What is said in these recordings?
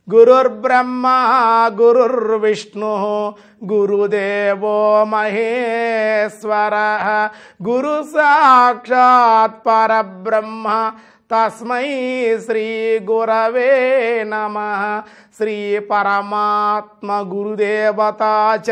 గురుర్బ్రహ్మ గురుర్విష్ణు గురుదేవో మహేశ్వర గురు సాక్షాత్ పరబ్రహ్మ తస్మై శ్రీ గురవే నమ శ్రీ పరమాత్మ గురుదేవతా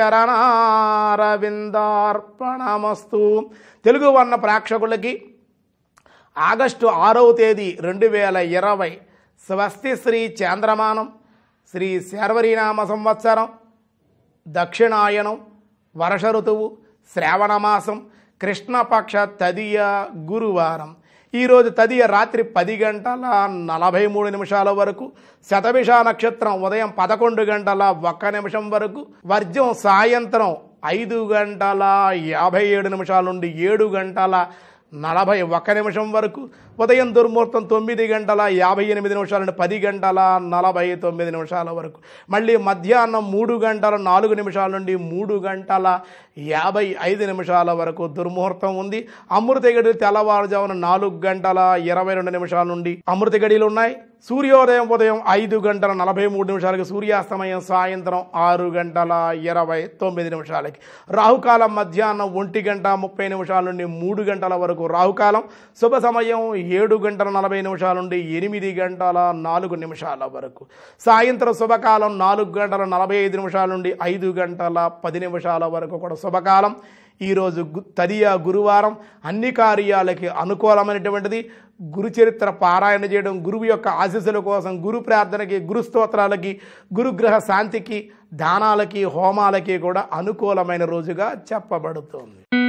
చరణారవిందార్పణమస్తు తెలుగు వర్ణ ప్రేక్షకులకి ఆగస్టు ఆరవ తేదీ రెండు వేల ఇరవై స్వస్తి శ్రీ చాంద్రమానం శ్రీ శర్వరీనామ సంవత్సరం దక్షిణాయనం వర్ష ఋతువు శ్రావణమాసం కృష్ణపక్ష తదియ గురువారం ఈరోజు తదియ రాత్రి పది గంటల నలభై మూడు నిమిషాల వరకు శతభిష నక్షత్రం ఉదయం పదకొండు గంటల ఒక్క నిమిషం వరకు వర్జం సాయంత్రం ఐదు గంటల యాభై ఏడు నిమిషాల నుండి ఏడు గంటల నలభై ఒక్క నిమిషం వరకు ఉదయం దుర్ముహూర్తం తొమ్మిది గంటల యాభై ఎనిమిది నిమిషాల నుండి పది గంటల నలభై తొమ్మిది నిమిషాల వరకు మళ్ళీ మధ్యాహ్నం మూడు గంటల నాలుగు నిమిషాల నుండి మూడు గంటల యాభై ఐదు నిమిషాల వరకు దుర్ముహూర్తం ఉంది అమృత గడిలు తెల్లవారుజామున నాలుగు గంటల ఇరవై రెండు నిమిషాల నుండి అమృత గడిలు ఉన్నాయి సూర్యోదయం ఉదయం ఐదు గంటల నలభై మూడు నిమిషాలకి సూర్యాస్తమయం సాయంత్రం ఆరు గంటల ఇరవై తొమ్మిది నిమిషాలకి రాహుకాలం మధ్యాహ్నం ఒంటి గంట ముప్పై నిమిషాల నుండి మూడు గంటల వరకు రాహుకాలం శుభ సమయం ఏడు గంటల నలభై నిమిషాల నుండి ఎనిమిది గంటల నాలుగు నిమిషాల వరకు సాయంత్రం శుభకాలం నాలుగు గంటల నలభై ఐదు నిమిషాల నుండి ఐదు గంటల పది నిమిషాల వరకు కూడా శుభకాలం ఈరోజు గు- తదియ గురువారం అన్ని కార్యాలకి అనుకూలమైనటువంటిది గురు చరిత్ర పారాయణ చేయడం గురువు యొక్క ఆశీస్సుల కోసం గురు ప్రార్థనకి గురు స్తోత్రాలకి గురుగ్రహ శాంతికి దానాలకి హోమాలకి కూడా అనుకూలమైన రోజుగా చెప్పబడుతోంది